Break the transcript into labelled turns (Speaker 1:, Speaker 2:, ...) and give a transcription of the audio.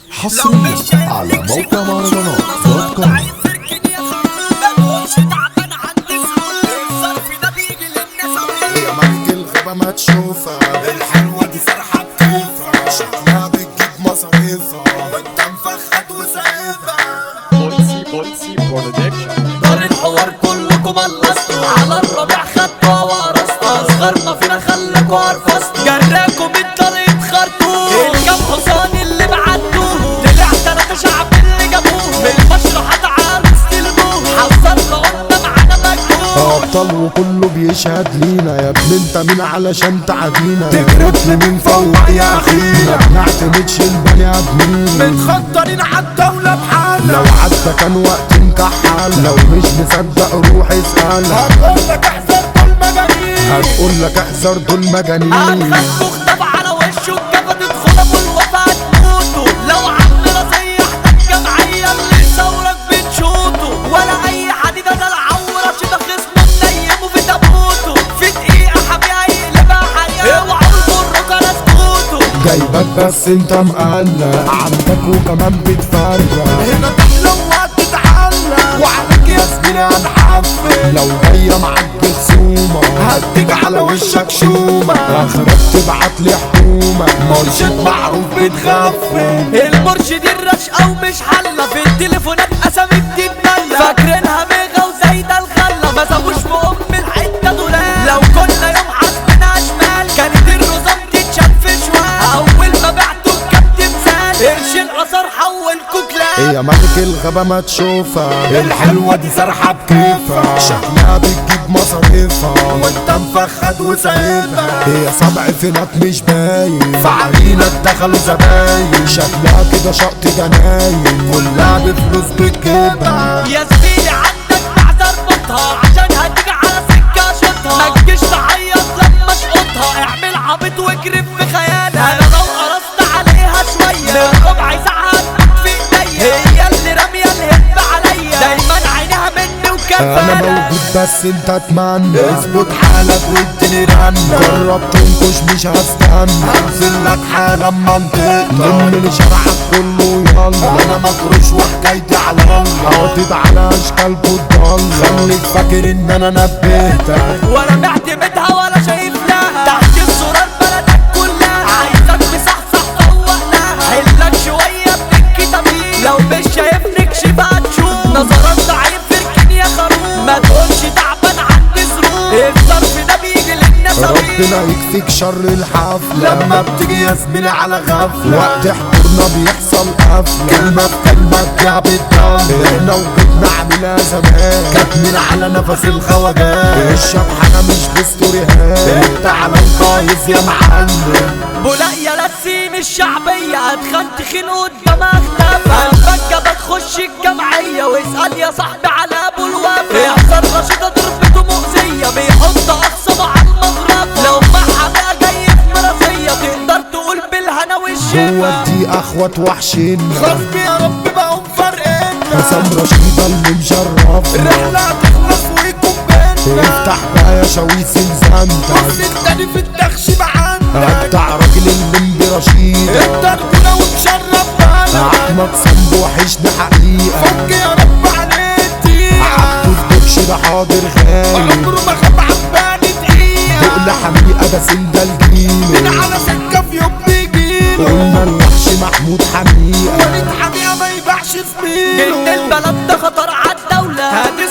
Speaker 1: حصريا على موقع مهرجانات دوت كوم
Speaker 2: يا ملك الغابة ما تشوفها الحلوة دي سرحة بكيفها شكلها بتجيب مصاريفها وانت مفخد وسايبها
Speaker 3: بولسي بولسي برودكشن
Speaker 4: دار الحوار كلكم بلصتوا على الربيع خدتوا ورثتوا اصغرنا فينا خلكوا عرفصتوا جراكم الطريق خرطوا الكام حصان اللي بعتوه طلع تلاتة شعب اللي جابوه من المشرحة تعالوا استلموه حذرنا قلنا معانا مجهول
Speaker 2: ابطال وكله بيشهد لينا يا ابن انت مين علشان تعدينا تجربني من فوق يا اخي ما بنعتمدش البني ادمين
Speaker 4: متخطرين عالدولة بحالنا
Speaker 2: لو عدى كان وقت نكحل لو مش مصدق روح اسألها
Speaker 4: هقول لك احذر دول مجانين
Speaker 2: هتقول لك احذر دول مجانين
Speaker 4: هتخافوا اختف على وشه الكفة تدخلوا والوفا هتموتوا لو عمنا رصيحتك جمعية اللي ثورك بتشوطه ولا اي حديدة ده العورة شده خصمه منيمه في تابوته في دقيقة حبيبي هيقلبها حقيقة اوعوا البرك على سكوته
Speaker 2: جايبك بس انت مقلق عندك وكمان بتفرق هنا تحلى وهتتعلق وعليك يا زميلي هنحفل لو جاية معاك بخصومة هديك على وشك شومة اخرك تبعت لي حكومة مرشد معروف بتغفل
Speaker 4: المرشد الرشقة ومش حلة في التليفونات اسامي بتتملى فاكرينها ميغا وزايدة الخلة ما سابوش في ام الحتة دولاب لو كنا يوم عزمنا شمال كانت الرزام تتشال في شوال اول ما بعتوا الكابتن سال قرش الاثار حول كوكلان
Speaker 2: يا ملك الغابة ما تشوفها الحلوة دي سرحة بكيفها شكلها بتجيب مصاريفها وانت مفخد وسايبها هي سبع فينات مش باين فعلينا دخلوا زباين شكلها كده شقط جناين كلها بفلوس بتجيبها
Speaker 4: يا زميلي عندك معذر بطها عشان هتيجي على سكة شطها ما تجيش تعيط لما اشقطها اعمل عبيط واجري في خيالك انا لو قرصت عليها شوية من ربع ساعة هتموت في ايديا هي اللي رامية الهب عليا دايما عينيها مني
Speaker 2: انا
Speaker 4: وكفالة
Speaker 2: موجود بس انت اتمنى اظبط حالك واديني رنة جرب تنكش مش هستنى هنزل لك حالا منطقتك لم لي شرعك كله يلا انا مكروش وحكايتي على الله حاطط على اشكالكوا الضالة خليك فاكر ان انا نبهتك
Speaker 4: ولا معتمدها ولا شايف لها تحت الزرار بلدك كلها عايزك مصحصح فوق لها حلك شوية بالكتابين لو مش شايفني اكشف هتشوف نظرات ضعيف اركن يا خروف ما تقولش تعبان عندي ظروف الظرف ده بيجي للناس
Speaker 2: ربنا يكفيك شر الحفلة لما بتيجي يا زميلي على غفلة وقت حضورنا بيحصل قفلة كلمة بكلمة تجع بالضل احنا وجودنا عاملها زمان كاتمين على نفس الخواجات الشبحانة مش بستوريهات انت على البايظ يا معلم
Speaker 4: بولاقيا لسين الشعبية هتخن تخين قدام اختفى الفجة بتخش الجمعية واسأل يا صاحبي على ابو الوفا احذر رشيدة ضربته مؤذية بيحط اخصامه على المغرفة لو معها بقى جاي في مراسية تقدر تقول بالهنا
Speaker 2: هو
Speaker 4: والشفا
Speaker 2: دي اخوات وحشين
Speaker 4: خصبي يا رب بقوا مفرقنا
Speaker 2: حسام رشيدة اللي مشرفنا
Speaker 4: الرحلة هتخلص ويكون بينا
Speaker 2: افتح بقى يا شاويس الزنتك
Speaker 4: التاني في الدخش معانا
Speaker 2: ابدع راجل اللي برشيد
Speaker 4: انت رجولة ومشرف بقى
Speaker 2: احمد صنب وحشنا حقيقة
Speaker 4: فك يا رب عليك
Speaker 2: عبده الدكش ده حاضر غالي
Speaker 4: عمره ما خاب عباني دقيقة
Speaker 2: تقل حميقة ده سندة
Speaker 4: من
Speaker 2: الجيل
Speaker 4: على سكة في يوم بيجيله
Speaker 2: قلنا الوحش محمود حميقة
Speaker 4: وليد حميقة ما يبيعش زميله إن البلد ده خطر عالدولة هات